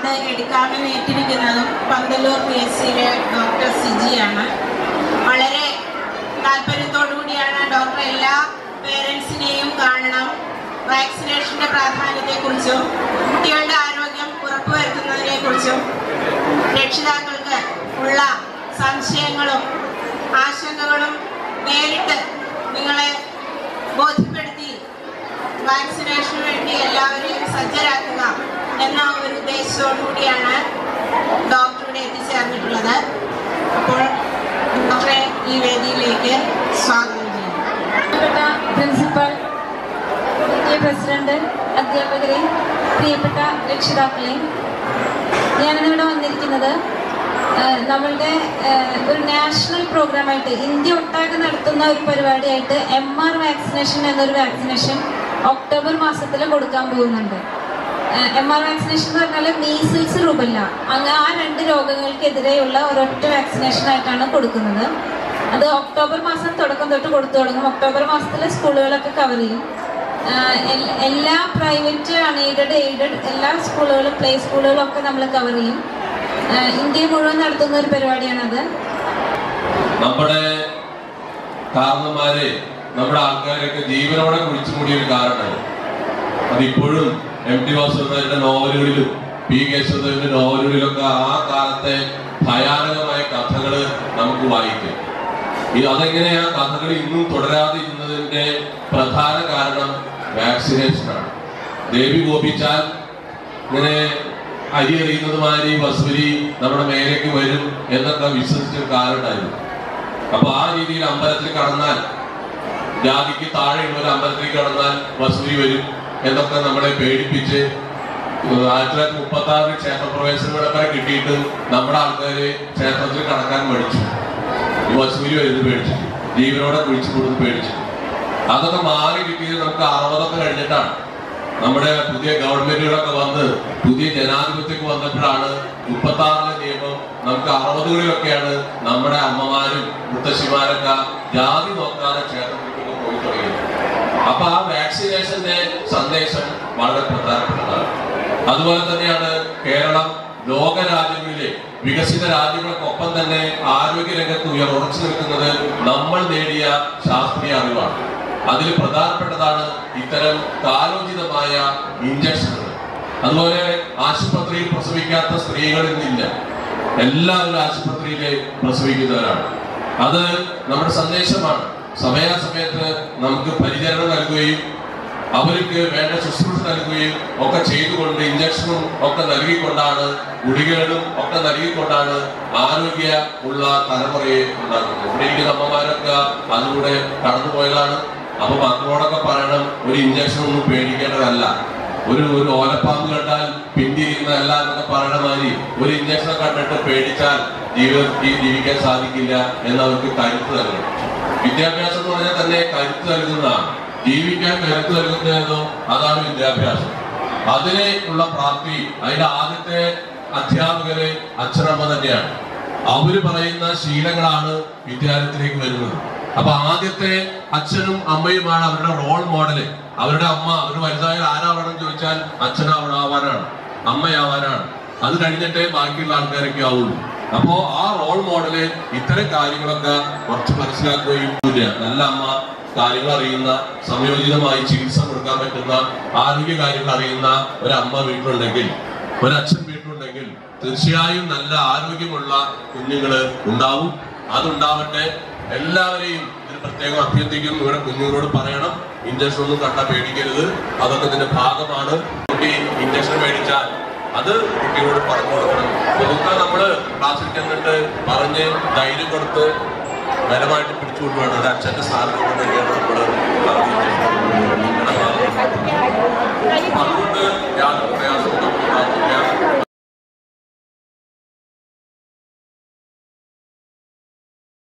അത് എടുക്കാമെന്ന് ഏറ്റിരിക്കുന്നതും പന്തല്ലൂർ പി എസ് സിയിലെ ഡോക്ടർ സിജിയാണ് വളരെ താല്പര്യത്തോടു കൂടിയാണ് ഡോക്ടർ എല്ലാ പേരൻസിനെയും കാണണം വാക്സിനേഷന്റെ പ്രാധാന്യത്തെക്കുറിച്ചും കുട്ടികളുടെ ആരോഗ്യം ഉറപ്പുവരുത്തുന്നതിനെക്കുറിച്ചും രക്ഷിതാക്കൾക്ക് ഉള്ള സംശയങ്ങളും ആശങ്കകളും നേരിട്ട് നിങ്ങളെ ബോധ്യപ്പെടുത്തി വാക്സിനേഷന് വേണ്ടി എല്ലാവരെയും സജ്ജരാക്കുക എന്ന ഒരു ഉദ്ദേശത്തോടു കൂടിയാണ് ഡോക്ടർ ഇവിടെ എത്തിച്ചേർന്നിട്ടുള്ളത് അപ്പോൾ ഡോക്ടറെ ഈ വേദിയിലേക്ക് സ്വാഗതം ചെയ്യുന്നു പ്രിയപ്പെട്ട പ്രിൻസിപ്പൽ പി പ്രസിഡന്റ് അധ്യാപകരെ പ്രിയപ്പെട്ട രക്ഷിതാക്കളെ ഞാനിന്നിവിടെ വന്നിരിക്കുന്നത് ആ, നമ്മളുടെ ആ, ഒരു നാഷണൽ പ്രോഗ്രാമായിട്ട് ഇന്ത്യ ഒട്ടാകെ നടത്തുന്ന ഒരു പരിപാടിയായിട്ട് എം ആർ വാക്സിനേഷൻ എന്നൊരു വാക്സിനേഷൻ ഒക്ടോബർ മാസത്തിൽ കൊടുക്കാൻ പോകുന്നുണ്ട് എം ആർ വാക്സിനേഷൻ എന്ന് പറഞ്ഞാൽ മീസിൽസ് റുബല്ല അങ്ങനെ ആ രണ്ട് രോഗങ്ങൾക്കെതിരെയുള്ള ഒരൊറ്റ വാക്സിനേഷൻ ആയിട്ടാണ് കൊടുക്കുന്നത് അത് ഒക്ടോബർ മാസം തുടക്കം തൊട്ട് കൊടുത്തു തുടങ്ങും ഒക്ടോബർ മാസത്തിൽ സ്കൂളുകളൊക്കെ കവർ ചെയ്യും ആഹ് എൽ- എല്ലാ പ്രൈവറ്റ് അൺഎയ്ഡഡ് എയ്ഡഡ് എല്ലാ സ്കൂളുകളും പ്ലേ സ്കൂളുകളും ഒക്കെ നമ്മൾ കവർ ചെയ്യും ആഹ് ഇന്ത്യ മുഴുവൻ നടത്തുന്ന ഒരു പരിപാടിയാണത് നമ്മുടെ കാരണന്മാരെ നമ്മുടെ ആൾക്കാരെയൊക്കെ ജീവനോടെ കുഴിച്ചു മൂടിയ ഒരു കാരണമാണ് അതിപ്പോഴും എം ടി വാസുദേവന്റെ നോവലുകളിലും പി കേശവദേവന്റെ നോവലുകളിലൊക്കെ ആ കാലത്തെ ഭയാനകമായ കഥകൾ നമുക്ക് വായിക്കാം ഈ അതെങ്ങനെയാ കഥകൾ ഇന്നും തുടരാതെ ഇരുന്നതിന്റെ പ്രധാന കാരണം വാക്സിനേഷനാണ് ദേവി കോപിച്ചാൽ ഇങ്ങനെ അരി എറിയുന്നത് മാതിരി വസൂരി നമ്മുടെ മേലേക്ക് വരും എന്നൊക്കെ വിശ്വസിച്ച കാലുണ്ടായിരുന്നു അപ്പൊ ആ രീതിയിൽ അമ്പലത്തിൽ കടന്നാൽ ജാതിക്ക് താഴെയുള്ള ഒരു അമ്പലത്തിൽ കടന്നാൽ വസൂരി വരും എന്നൊക്കെ നമ്മളെ പേടിപ്പിച്ച് ആയിരത്തി തൊള്ളായിരത്തി മുപ്പത്തി ആറിൽ ക്ഷേത്രപ്രവേശനങ്ങളൊക്കെ കിട്ടിയിട്ട് നമ്മുടെ ആൾക്കാര് ക്ഷേത്രത്തിൽ കടക്കാൻ മടിച്ചു ഈ വസൂരി വരുന്നത് പേടിച്ചു ജീവനോടെ കുഴിച്ചു കൊടുത്ത് പേടിച്ചു അതൊക്കെ മാറി കിട്ടിയത് നമുക്ക് അറുപതൊക്കെ കഴിഞ്ഞിട്ടാണ് നമ്മുടെ പുതിയ ഗവൺമെന്റുകളൊക്കെ വന്ന് പുതിയ ജനാധിപത്യമൊക്കെ വന്നപ്പോഴാണ് മുപ്പത്തി ആറിലെ നിയമം നമുക്ക് അറുപതുകളിലൊക്കെയാണ് നമ്മുടെ അമ്മമാരും മുത്തശ്ശിമാരൊക്കെ ജാതി നോക്കാതെ ക്ഷേത്രത്തിലേക്ക് പോയി തുടങ്ങിയത് അപ്പൊ ആ വാക്സിനേഷന്റെ സന്ദേശം വളരെ പ്രധാനപ്പെട്ടതാണ് അതുപോലെ തന്നെയാണ് കേരളം ലോക രാജ്യങ്ങളിലെ വികസിത രാജ്യങ്ങൾക്കൊപ്പം തന്നെ ആരോഗ്യ രംഗത്ത് ഉയർ ഉറച്ചു നിൽക്കുന്നത് നമ്മൾ നേടിയ ശാസ്ത്രീയ അറിവാണ് അതിൽ പ്രധാനപ്പെട്ടതാണ് ഇത്തരം കാലോചിതമായ ഇഞ്ചക്ഷനുകൾ അതുപോലെ ആശുപത്രിയിൽ പ്രസവിക്കാത്ത സ്ത്രീകൾ ഇന്നില്ല എല്ലാവരും ആശുപത്രിയിൽ പ്രസവിക്കുന്നവരാണ് അത് നമ്മുടെ സന്ദേശമാണ് സമയാസമയത്ത് നമുക്ക് പരിചരണം നൽകുകയും അവർക്ക് വേണ്ട ശുശ്രൂഷ നൽകുകയും ഒക്കെ ചെയ്തുകൊണ്ട് ഇഞ്ചക്ഷനും ഒക്കെ നൽകിക്കൊണ്ടാണ് ഗുളികകളും ഒക്കെ നൽകിക്കൊണ്ടാണ് ആരോഗ്യ ഉള്ള തലമുറയെ ഉണ്ടാക്കുന്നത് ഇവിടെ ഇരിക്കുന്ന അമ്മമാരൊക്കെ അതിലൂടെ കടന്നുപോയതാണ് അപ്പൊ മക്കളോടൊക്കെ പറയണം ഒരു ഇഞ്ചക്ഷൻ ഒന്നും പേടിക്കേണ്ടതല്ല ഒരു ഒരു ഓലപ്പാമ്പ് കണ്ടാൽ പിന്തിരിയുന്നതല്ല എന്നൊക്കെ പറയണ മാതിരി ഒരു ഇഞ്ചക്ഷൻ കണ്ടിട്ട് പേടിച്ചാൽ ജീവിതത്തിൽ ജീവിക്കാൻ സാധിക്കില്ല എന്നവർക്ക് കരുത്ത് നൽകണം വിദ്യാഭ്യാസം എന്ന് പറഞ്ഞാൽ തന്നെ കരുത്ത് നൽകുന്നതാണ് ജീവിക്കാൻ കരുത്ത് നൽകുന്നതോ അതാണ് വിദ്യാഭ്യാസം അതിനെ ഉള്ള പ്രാപ്തി അതിന്റെ ആദ്യത്തെ അധ്യാപകര് അച്ഛനമ്മ തന്നെയാണ് അവര് പറയുന്ന ശീലങ്ങളാണ് വിദ്യാലയത്തിലേക്ക് വരുന്നത് അപ്പൊ ആദ്യത്തെ അച്ഛനും അമ്മയുമാണ് അവരുടെ റോൾ മോഡല് അവരുടെ അമ്മ അവർ വലുതായാൽ ആരാവണം ചോദിച്ചാൽ അച്ഛനാവണാവാനാണ് അമ്മയാവാനാണ് അത് കഴിഞ്ഞിട്ടേ ബാക്കിയുള്ള ആൾക്കാരൊക്കെ ആവുള്ളൂ അപ്പോ ആ റോൾ മോഡല് ഇത്തരം കാര്യങ്ങളൊക്കെ കുറച്ച് മനസ്സിലാക്കുകയും ഇല്ല. നല്ല അമ്മ കാര്യങ്ങൾ അറിയുന്ന സംയോജിതമായി ചികിത്സ കൊടുക്കാൻ പറ്റുന്ന ആരോഗ്യ കാര്യങ്ങൾ അറിയുന്ന ഒരമ്മ വീട്ടിലുണ്ടെങ്കിൽ ഒരച്ഛൻ വീട്ടിലുണ്ടെങ്കിൽ തീർച്ചയായും നല്ല ആരോഗ്യമുള്ള കുഞ്ഞുങ്ങള് ഉണ്ടാവും അതുണ്ടാവട്ടെ എല്ലാവരെയും ഇതിന് പ്രത്യേകം അഭ്യർത്ഥിക്കുന്നു ഇവിടെ കുഞ്ഞുങ്ങളോട് പറയണം ഇഞ്ചക്ഷൻ ഒന്നും കണ്ട പേടിക്കരുത് അതൊക്കെ ഇതിന്റെ ഭാഗമാണ് കുട്ടി ഇഞ്ചക്ഷൻ മേടിച്ചാൽ അത് കുട്ടികളോട് പറഞ്ഞു കൊടുക്കണം പൊതുക്കെ നമ്മള് ക്ലാസ്സിൽ ചെന്നിട്ട് പറഞ്ഞ് ധൈര്യം കൊടുത്ത് ബലമായിട്ട് പിടിച്ചു കൊണ്ടുപോകണം ഒരു അച്ഛന്റെ സ്ഥാനത്ത് കൊണ്ടുവരികയാണ് നമ്മള് പറഞ്ഞ് അതുകൊണ്ട് യാതൊരു പ്രയാസവും നമുക്ക് ഉണ്ടാവില്ല